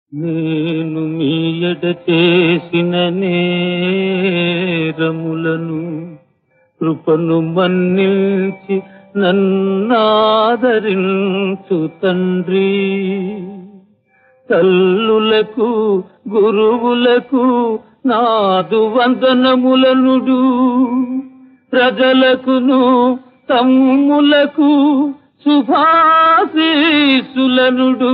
నేను మీ ఎడ చేసిన నేరములను కృపను మన్నించి నన్నాదరించు తండ్రి తల్లులకు గురువులకు నాదు వందనములనుడు ప్రజలకును తమ్ములకు శుభాశీసులనుడు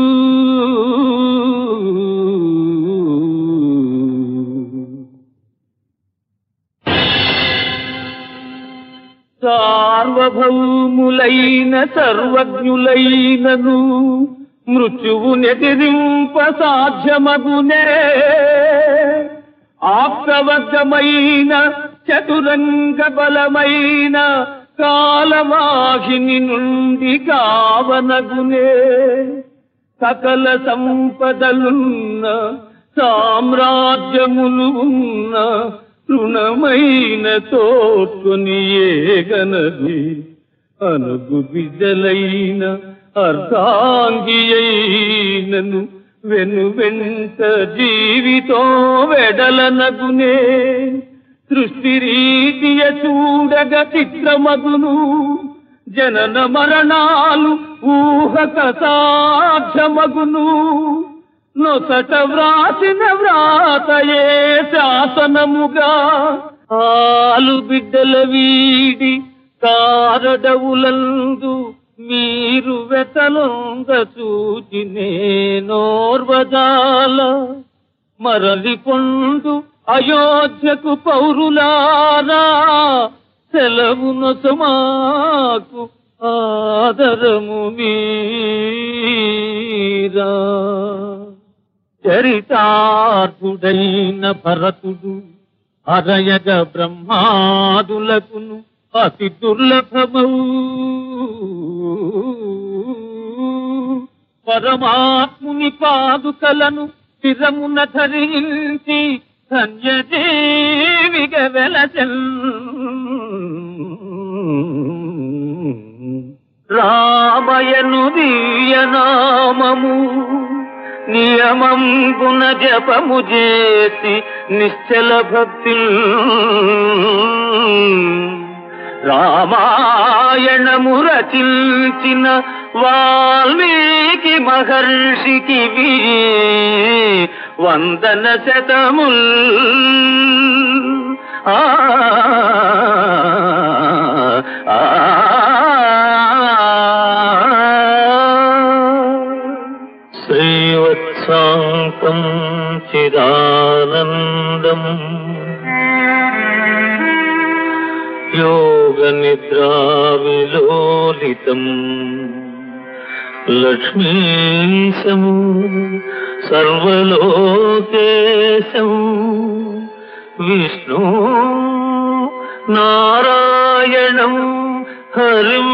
సార్వభౌములైన సర్వజ్ఞులైనను మృత్యువు నెదిరింప సాధ్యమగునే ఆప్తవర్గమైన చతురంగ బలమైన కాలవాహిని నుండి కావనగునే సకల సంపదలున్న సామ్రాజ్యములు ఉన్న రుణమైన తోడ్కొని ఏగనది అనుగు బిడ్డలైన అర్ధాంగి అయినను వెను వెంట జీవితో వెడలనగునే సృష్టి రీతియ చూడగ చిత్రమగును జనన మరణాలు ఊహక సాధ్యమగును నొసట వ్రాసిన వ్రాతయే శాసనముగా ఆలు బిడ్డల వీడి కారడవులందు మీరు వెతలొంగ చూచి నేనోర్వదాల మరలి పొందు అయోధ్యకు పౌరులారా సెలవు నొసమాకు ఆదరము మీరా చరితార్థుడైన భరతుడు అరయగ బ్రహ్మాదులకును అతి దుర్లభమౌ పరమాత్ముని పాదుకలను స్థిరమున ధరించి ధన్యజీవిగ వెలచల్ రామయను దీయనామము నియమం గుణ జపము చేసి నిశ్చల భక్తి రామాయణము రచించిన వాల్మీకి మహర్షికి వి వందన శతముల్ ఆ ఆ, శ్రీవత్సాంతం చిదానందం యోగ నిద్రా విలోలితం లక్ష్మీశం సర్వలోకేశం విష్ణు నారాయణం హరిం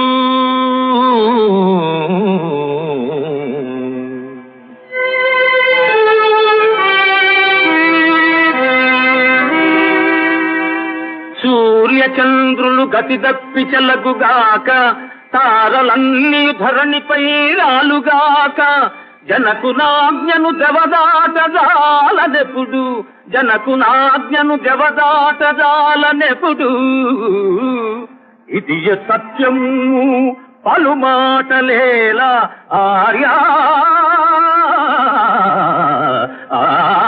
సూర్యచంద్రులు గతి తప్పి చెలగుగాక తారలన్నీ ధరణిపై రాలుగాక జనకు నాజ్ఞను జవదాటజాలనెప్పుడు జనకు నాజ్ఞను జవదాటజాలనెప్పుడు ఇది సత్యము పలుమాటలేలా ఆర్యా ఆ